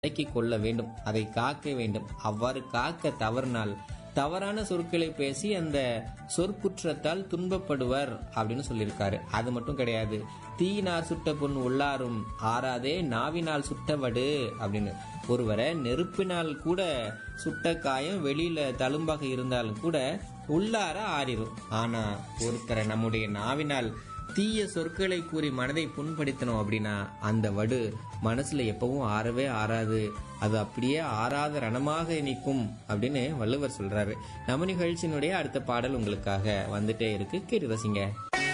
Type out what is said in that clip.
அடக்கிக் கொள்ள வேண்டும் அதை காக்க வேண்டும் அவ்வாறு காக்க தவறினால் தவறான சொற்களை பேசி அந்த சொற்குற்றத்தால் துன்பப்படுவர் அப்படின்னு சொல்லியிருக்காரு அது மட்டும் கிடையாது தீயினார் சுட்ட பொன் உள்ளாரும் ஆறாதே நாவினால் சுட்டவடு அப்படின்னு ஒருவரை நெருப்பினால் கூட சுட்ட காயம் வெளியில தழும்பாக இருந்தாலும் கூட உள்ளார ஆறிடும் ஆனா ஒருத்தரை நம்முடைய நாவினால் தீய சொற்களை கூறி மனதை புண்படுத்தணும் அப்படின்னா அந்த வடு மனசுல எப்பவும் ஆறவே ஆறாது அது அப்படியே ஆறாத ரணமாக நிற்கும் அப்படின்னு வள்ளுவர் சொல்றாரு நம்ம நிகழ்ச்சியினுடைய அடுத்த பாடல் உங்களுக்காக வந்துட்டே இருக்கு கேட்டு ரசிங்க